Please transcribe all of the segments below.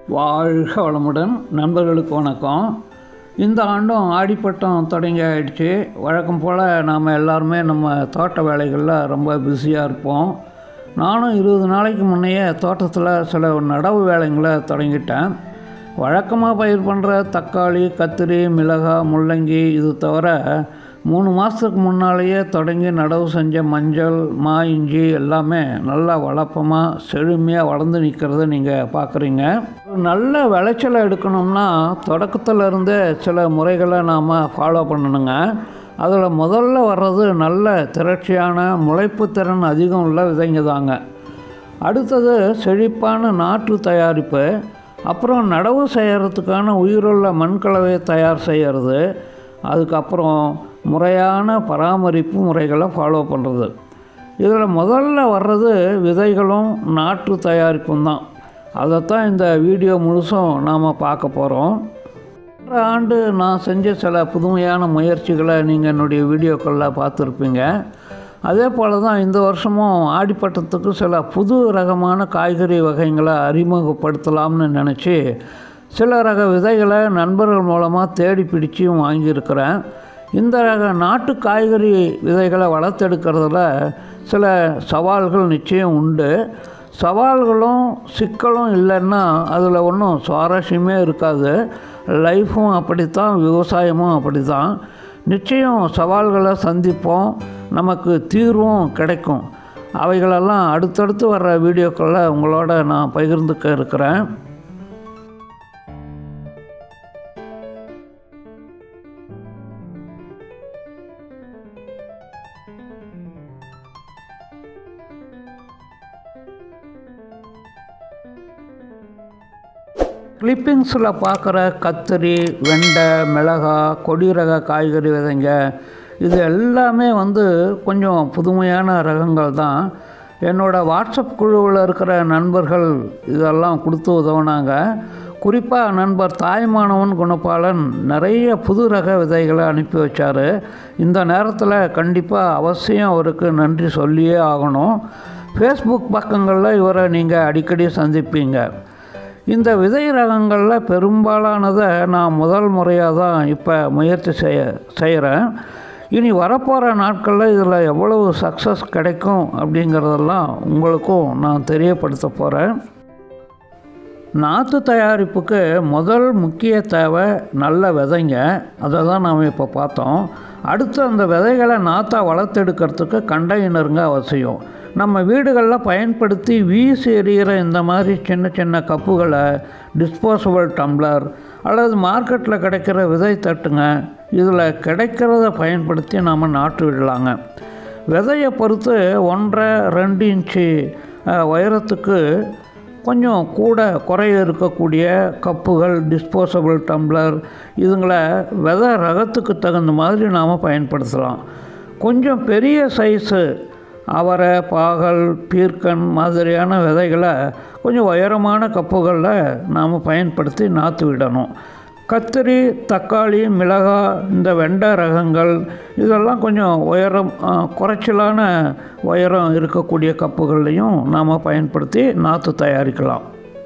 வாழ்க வளமுடன் நண்பர்களுக்கு வணக்கம் இந்த ஆண்டும் ஆடிப்பட்டம் தொடங்கி ஆயிடுச்சு வழக்கம் போல் நாம் எல்லாருமே நம்ம தோட்ட வேலைகளில் ரொம்ப பிஸியாக இருப்போம் நானும் இருபது நாளைக்கு முன்னையே தோட்டத்தில் சில நடவு வேலைங்களை தொடங்கிட்டேன் வழக்கமாக பயிர் பண்ணுற தக்காளி கத்திரி மிளகாய் முள்ளங்கி இது தவிர மூணு மாதத்துக்கு முன்னாலேயே தொடங்கி நடவு செஞ்ச மஞ்சள் மா இஞ்சி எல்லாமே நல்லா வளப்பமாக செழுமையாக வளர்ந்து நிற்கிறத நீங்கள் பார்க்குறீங்க ஒரு நல்ல விளைச்சலை எடுக்கணும்னா தொடக்கத்தில் இருந்தே சில முறைகளை நாம் ஃபாலோ பண்ணணுங்க அதில் முதல்ல வர்றது நல்ல திரட்சியான முளைப்பு திறன் அதிகம் உள்ள விதைங்க தாங்க அடுத்தது செழிப்பான நாற்று தயாரிப்பு அப்புறம் நடவு செய்கிறதுக்கான உயிருள்ள மண்கலவையை தயார் செய்கிறது அதுக்கப்புறம் முறையான பராமரிப்பு முறைகளை ஃபாலோ பண்ணுறது இதில் முதல்ல வர்றது விதைகளும் நாற்று தயாரிப்பும் தான் அதைத்தான் இந்த வீடியோ முழுசும் நாம் பார்க்க போகிறோம் சென்ற ஆண்டு நான் செஞ்ச சில புதுமையான முயற்சிகளை நீங்கள் என்னுடைய வீடியோக்களில் பார்த்துருப்பீங்க அதே போல் தான் இந்த வருஷமும் ஆடிப்பட்டத்துக்கு சில புது ரகமான காய்கறி வகைகளை அறிமுகப்படுத்தலாம்னு நினச்சி சில ரக விதைகளை நண்பர்கள் மூலமாக தேடி பிடிச்சியும் வாங்கியிருக்கிறேன் இந்த ரக நாட்டு காய்கறி விதைகளை வளர்த்தெடுக்கிறதுல சில சவால்கள் நிச்சயம் உண்டு சவால்களும் சிக்கலும் இல்லைன்னா அதில் ஒன்றும் சுவாரஸ்யமே இருக்காது லைஃப்பும் அப்படித்தான் விவசாயமும் அப்படி தான் நிச்சயம் சவால்களை சந்திப்போம் நமக்கு தீர்வும் கிடைக்கும் அவைகளெல்லாம் அடுத்தடுத்து வர்ற வீடியோக்களில் உங்களோட நான் பகிர்ந்துக்க இருக்கிறேன் கிளிப்பிங்ஸில் பார்க்குற கத்திரி வெண்டை மிளகாய் கொடி ரக காய்கறி விதைங்க இது எல்லாமே வந்து கொஞ்சம் புதுமையான ரகங்கள் தான் என்னோடய வாட்ஸ்அப் குழுவில் இருக்கிற நண்பர்கள் இதெல்லாம் கொடுத்து உதவுனாங்க குறிப்பாக நண்பர் தாய்மானவன் குணபாலன் நிறைய புது ரக விதைகளை அனுப்பி வச்சார் இந்த நேரத்தில் கண்டிப்பாக அவசியம் அவருக்கு நன்றி சொல்லியே ஆகணும் ஃபேஸ்புக் பக்கங்களில் இவரை நீங்கள் அடிக்கடி சந்திப்பீங்க இந்த விதை ரகங்களில் பெரும்பாலானதை நான் முதல் முறையாக தான் இப்போ முயற்சி செய்ய செய்கிறேன் இனி வரப்போகிற நாட்களில் இதில் எவ்வளவு சக்ஸஸ் கிடைக்கும் அப்படிங்கிறதெல்லாம் உங்களுக்கும் நான் தெரியப்படுத்த போகிறேன் நாற்று தயாரிப்புக்கு முதல் முக்கிய தேவை நல்ல விதைங்க அதை தான் நாம் இப்போ பார்த்தோம் அடுத்து அந்த விதைகளை நாற்றா வளர்த்தெடுக்கிறதுக்கு கண்டெய்னருங்க அவசியம் நம்ம வீடுகளில் பயன்படுத்தி வீசி எறிகிற இந்த மாதிரி சின்ன சின்ன கப்புகளை டிஸ்போசபிள் டம்ளர் அல்லது மார்க்கெட்டில் கிடைக்கிற விதை தட்டுங்க இதில் கிடைக்கிறத பயன்படுத்தி நாம் நாட்டு விடலாங்க விதையை பொறுத்து ஒன்றரை ரெண்டு இன்ச்சு உயரத்துக்கு கொஞ்சம் கூட குறைய இருக்கக்கூடிய கப்புகள் டிஸ்போசபிள் டம்ளர் இதுங்களை விதை ரகத்துக்கு தகுந்த மாதிரி நாம் பயன்படுத்தலாம் கொஞ்சம் பெரிய சைஸு அவரை பாகல் பீர்க்கன் மாதிரியான விதைகளை கொஞ்சம் உயரமான கப்புகளில் நாம் பயன்படுத்தி நாற்று விடணும் கத்திரி தக்காளி மிளகாய் இந்த வெண்டை ரகங்கள் இதெல்லாம் கொஞ்சம் உயரம் குறைச்சலான உயரம் இருக்கக்கூடிய கப்புகள்லையும் நாம் பயன்படுத்தி நாற்று தயாரிக்கலாம்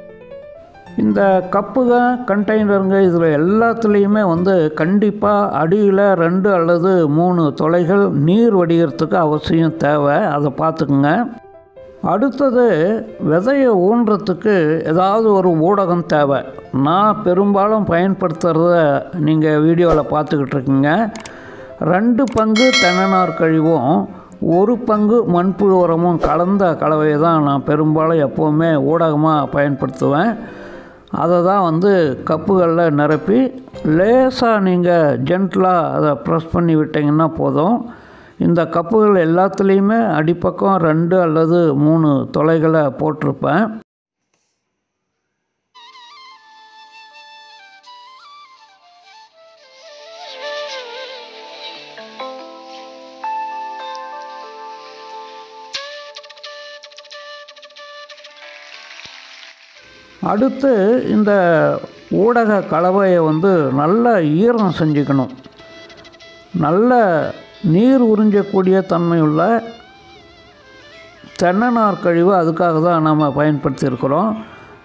இந்த கப்புக கண்டெய்னருங்க இதில் எல்லாத்துலேயுமே வந்து கண்டிப்பாக அடியில் ரெண்டு அல்லது மூணு தொலைகள் நீர் வடிகிறதுக்கு அவசியம் தேவை அதை பார்த்துக்குங்க அடுத்தது விதையை ஊன்றத்துக்கு ஏதாவது ஒரு ஊடகம் தேவை நான் பெரும்பாலும் பயன்படுத்துகிறத நீங்கள் வீடியோவில் பார்த்துக்கிட்டு இருக்கீங்க ரெண்டு பங்கு தென்னநார் கழிவும் ஒரு பங்கு மண்புழு உரமும் கலந்த கலவையை தான் நான் பெரும்பாலும் எப்போவுமே ஊடகமாக பயன்படுத்துவேன் அதை தான் வந்து கப்புகளில் நிரப்பி லேசாக நீங்கள் ஜென்டலாக அதை ப்ரெஸ் பண்ணி விட்டிங்கன்னா போதும் இந்த கப்புகள் எல்லாத்துலேயுமே அடிப்பக்கம் ரெண்டு அல்லது மூணு தொலைகளை போட்டிருப்பேன் அடுத்து இந்த ஊடக கலவையை வந்து நல்லா ஈரம் செஞ்சுக்கணும் நல்ல நீர் உறிஞ்சக்கூடிய தன்மையுள்ள தென்னை நார் கழிவு அதுக்காக தான் நம்ம பயன்படுத்தியிருக்கிறோம்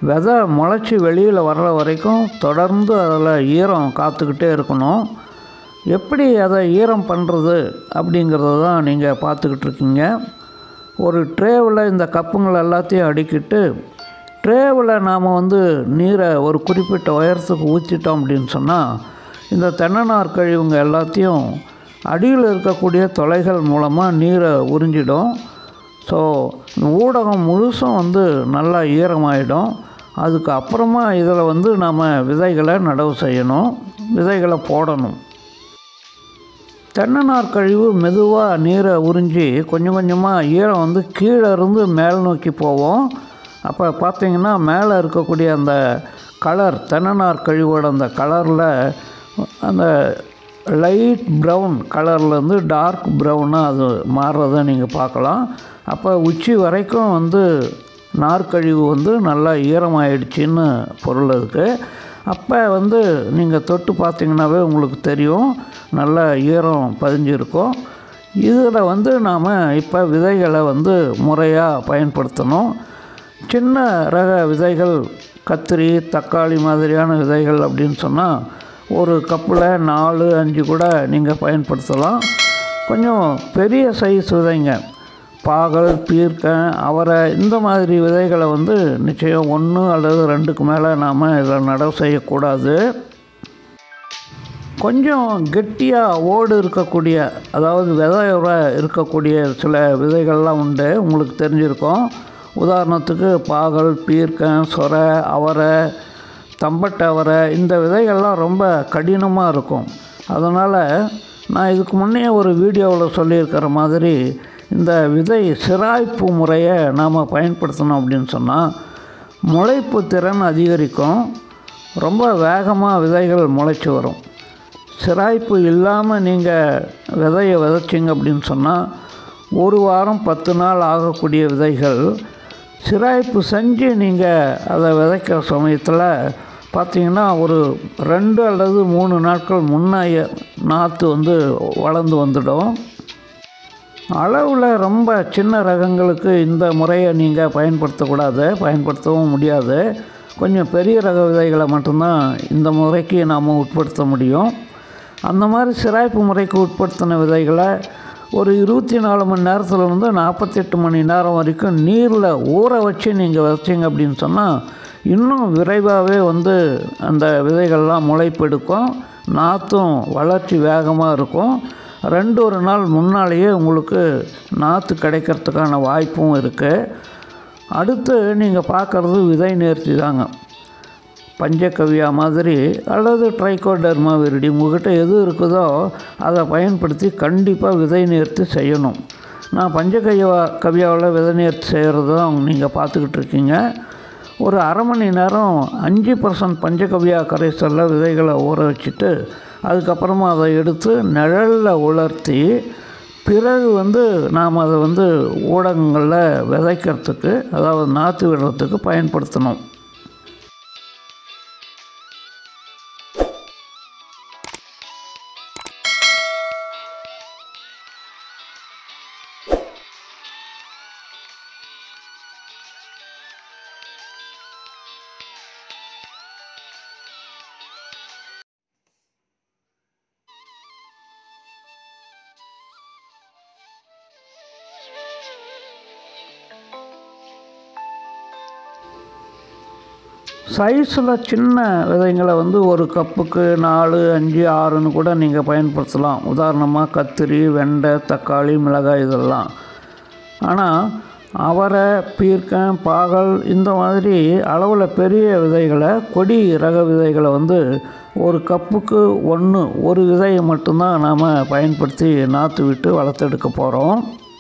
விதை முளைச்சி வெளியில் வர்ற வரைக்கும் தொடர்ந்து அதில் ஈரம் காத்துக்கிட்டே இருக்கணும் எப்படி அதை ஈரம் பண்ணுறது அப்படிங்கிறத தான் நீங்கள் பார்த்துக்கிட்டு இருக்கீங்க ஒரு ட்ரேவில் இந்த கப்புங்கள் எல்லாத்தையும் அடுக்கிட்டு ட்ரேவில் நாம் வந்து நீரை ஒரு குறிப்பிட்ட உயரத்துக்கு ஊற்றிட்டோம் அப்படின்னு சொன்னால் இந்த தென்னநார் கழிவுங்க எல்லாத்தையும் அடியில் இருக்கக்கூடிய தொலைகள் மூலமாக நீரை உறிஞ்சிடும் ஸோ ஊடகம் முழுசும் வந்து நல்லா ஈரமாயிடும் அதுக்கு அப்புறமா இதில் வந்து நாம் விதைகளை நடவு செய்யணும் விதைகளை போடணும் தென்னநார் கழிவு மெதுவாக நீரை உறிஞ்சி கொஞ்சம் கொஞ்சமாக ஈரம் வந்து கீழே இருந்து மேல் நோக்கி போவோம் அப்போ பார்த்தீங்கன்னா மேலே இருக்கக்கூடிய அந்த கலர் தென்னநார் கழிவோட அந்த கலரில் அந்த லைட் ப்ரௌன் கலர்லேருந்து டார்க் ப்ரௌனாக அது மாறுறதை நீங்கள் பார்க்கலாம் அப்போ உச்சி வரைக்கும் வந்து நார்க்கழிவு வந்து நல்லா ஈரமாயிடுச்சின்னு பொருள் அதுக்கு அப்போ வந்து நீங்கள் தொட்டு பார்த்தீங்கன்னாவே உங்களுக்கு தெரியும் நல்ல ஈரம் பதிஞ்சிருக்கும் இதில் வந்து நாம் இப்போ விதைகளை வந்து முறையாக பயன்படுத்தணும் சின்ன ரக விதைகள் கத்திரி தக்காளி மாதிரியான விதைகள் அப்படின்னு சொன்னால் ஒரு கப்பில் நாலு அஞ்சு கூட நீங்கள் பயன்படுத்தலாம் கொஞ்சம் பெரிய சைஸ் விதைங்க பாகல் பீர்க்கன் அவரை இந்த மாதிரி விதைகளை வந்து நிச்சயம் ஒன்று அல்லது ரெண்டுக்கு மேலே நாம் இதில் நடவு செய்யக்கூடாது கொஞ்சம் கெட்டியாக ஓடு இருக்கக்கூடிய அதாவது விதையோட இருக்கக்கூடிய சில விதைகள்லாம் உண்டு உங்களுக்கு தெரிஞ்சிருக்கும் உதாரணத்துக்கு பாகல் பீர்க்கன் சொரை அவரை தம்பட்டை அவரை இந்த விதைகள்லாம் ரொம்ப கடினமாக இருக்கும் அதனால் நான் இதுக்கு முன்னே ஒரு வீடியோவில் சொல்லியிருக்கிற மாதிரி இந்த விதை சிராய்ப்பு முறையை நாம் பயன்படுத்தணும் அப்படின்னு சொன்னால் முளைப்பு திறன் அதிகரிக்கும் ரொம்ப வேகமாக விதைகள் முளைச்சி வரும் சிராய்ப்பு இல்லாமல் நீங்கள் விதையை விதைச்சிங்க அப்படின்னு சொன்னால் ஒரு வாரம் பத்து நாள் ஆகக்கூடிய விதைகள் சிராய்ப்பு செஞ்சு நீங்கள் அதை விதைக்கிற சமயத்தில் பார்த்திங்கன்னா ஒரு ரெண்டு அல்லது மூணு நாட்கள் முன்னாய நாற்று வந்து வளர்ந்து வந்துடும் அளவில் ரொம்ப சின்ன ரகங்களுக்கு இந்த முறையை நீங்கள் பயன்படுத்தக்கூடாது பயன்படுத்தவும் முடியாது கொஞ்சம் பெரிய ரக விதைகளை மட்டும்தான் இந்த முறைக்கு நாம் உட்படுத்த முடியும் அந்த மாதிரி சிராய்ப்பு முறைக்கு உட்படுத்தின விதைகளை ஒரு இருபத்தி நாலு மணி நேரத்துலேருந்து நாற்பத்தெட்டு மணி நேரம் வரைக்கும் நீரில் ஊற வச்சு நீங்கள் விதைச்சிங்க அப்படின்னு சொன்னால் இன்னும் விரைவாகவே வந்து அந்த விதைகள்லாம் முளைப்பெடுக்கும் நாற்றும் வளர்ச்சி வேகமாக இருக்கும் ரெண்டு ஒரு நாள் முன்னாலேயே உங்களுக்கு நாற்று கிடைக்கிறதுக்கான வாய்ப்பும் இருக்குது அடுத்து நீங்கள் பார்க்குறது விதை நேர்த்தி தாங்க பஞ்சகவியா மாதிரி அல்லது ட்ரைகோடர்மா விரிடி உங்கள்கிட்ட எது இருக்குதோ அதை பயன்படுத்தி கண்டிப்பாக விதை நேர்த்தி செய்யணும் நான் பஞ்சகவியா கவியாவில் விதை நேர்த்தி செய்கிறது தான் நீங்கள் பார்த்துக்கிட்டு இருக்கீங்க ஒரு அரை மணி நேரம் அஞ்சு பர்சன்ட் பஞ்சகவியா கரைசலில் விதைகளை ஊற வச்சுட்டு அதுக்கப்புறமா அதை எடுத்து நிழலில் உலர்த்தி பிறகு வந்து நாம் அதை வந்து ஊடகங்களில் விதைக்கிறதுக்கு அதாவது நாற்று விடுறதுக்கு பயன்படுத்தணும் சைஸில் சின்ன விதைங்களை வந்து ஒரு கப்புக்கு நாலு அஞ்சு ஆறுன்னு கூட நீங்கள் பயன்படுத்தலாம் உதாரணமாக கத்திரி வெண்டை தக்காளி மிளகாய் இதெல்லாம் ஆனால் அவரை பீர்க்கன் பாகல் இந்த மாதிரி அளவில் பெரிய விதைகளை கொடி ரக விதைகளை வந்து ஒரு கப்புக்கு ஒன்று ஒரு விதையை மட்டும்தான் நாம் பயன்படுத்தி நாற்று விட்டு வளர்த்தெடுக்க போகிறோம்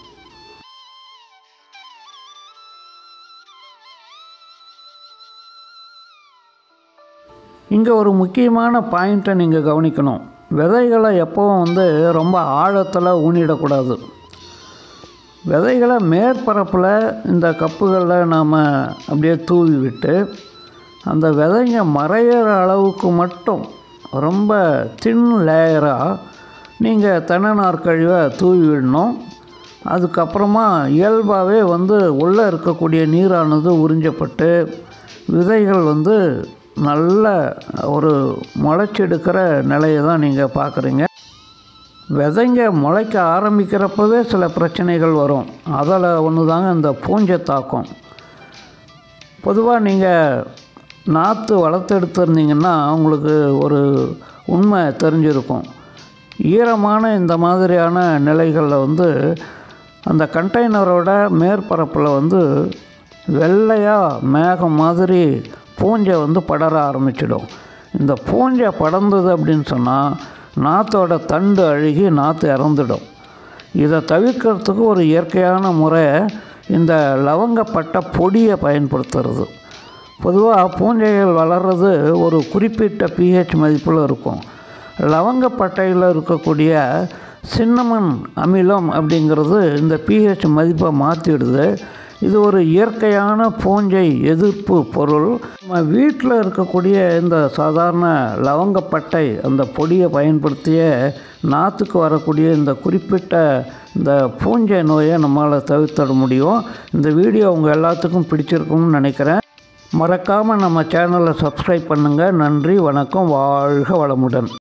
இங்கே ஒரு முக்கியமான பாயிண்ட்டை நீங்கள் கவனிக்கணும் விதைகளை எப்போவும் வந்து ரொம்ப ஆழத்தில் ஊனிடக்கூடாது விதைகளை மேற்பரப்பில் இந்த கப்புகளில் நாம் அப்படியே தூவி விட்டு அந்த விதைங்க மறையிற அளவுக்கு மட்டும் ரொம்ப தின் லேயராக நீங்கள் தென்னநார் கழிவை தூவி விடணும் அதுக்கப்புறமா இயல்பாகவே வந்து உள்ளே இருக்கக்கூடிய நீரானது உறிஞ்சப்பட்டு விதைகள் வந்து நல்ல ஒரு முளைச்செடுக்கிற நிலையை தான் நீங்கள் பார்க்குறீங்க விதைங்க முளைக்க ஆரம்பிக்கிறப்பவே சில பிரச்சனைகள் வரும் அதில் ஒன்று தாங்க இந்த பூஞ்சை தாக்கம் பொதுவாக நீங்கள் நாற்று வளர்த்தெடுத்துருந்தீங்கன்னா உங்களுக்கு ஒரு உண்மை தெரிஞ்சிருக்கும் ஈரமான இந்த மாதிரியான நிலைகளில் வந்து அந்த கண்டெய்னரோட மேற்பரப்பில் வந்து வெள்ளையாக மேகம் மாதிரி பூஞ்சை வந்து படர ஆரம்பிச்சிடும் இந்த பூஞ்சை படர்ந்தது அப்படின்னு சொன்னால் நாற்றோட தண்டு அழுகி நாற்று இறந்துடும் இதை தவிர்க்கிறதுக்கு ஒரு இயற்கையான முறை இந்த லவங்கப்பட்ட பொடியை பயன்படுத்துறது பொதுவாக பூஞ்சைகள் வளர்கிறது ஒரு குறிப்பிட்ட பிஹெச் மதிப்பில் இருக்கும் லவங்கப்பட்டையில் இருக்கக்கூடிய சின்னமன் அமிலம் அப்படிங்கிறது இந்த பிஹெச் மதிப்பை மாற்றிடுது இது ஒரு இயற்கையான பூஞ்சை எதிர்ப்பு பொருள் நம்ம வீட்டில் இருக்கக்கூடிய இந்த சாதாரண லவங்கப்பட்டை அந்த பொடியை பயன்படுத்திய நாற்றுக்கு வரக்கூடிய இந்த குறிப்பிட்ட இந்த பூஞ்சை நோயை நம்மளால் தவிர்த்திட முடியும் இந்த வீடியோ உங்கள் எல்லாத்துக்கும் பிடிச்சிருக்கும்னு நினைக்கிறேன் மறக்காமல் நம்ம சேனலை சப்ஸ்கிரைப் பண்ணுங்கள் நன்றி வணக்கம் வாழ்க வளமுடன்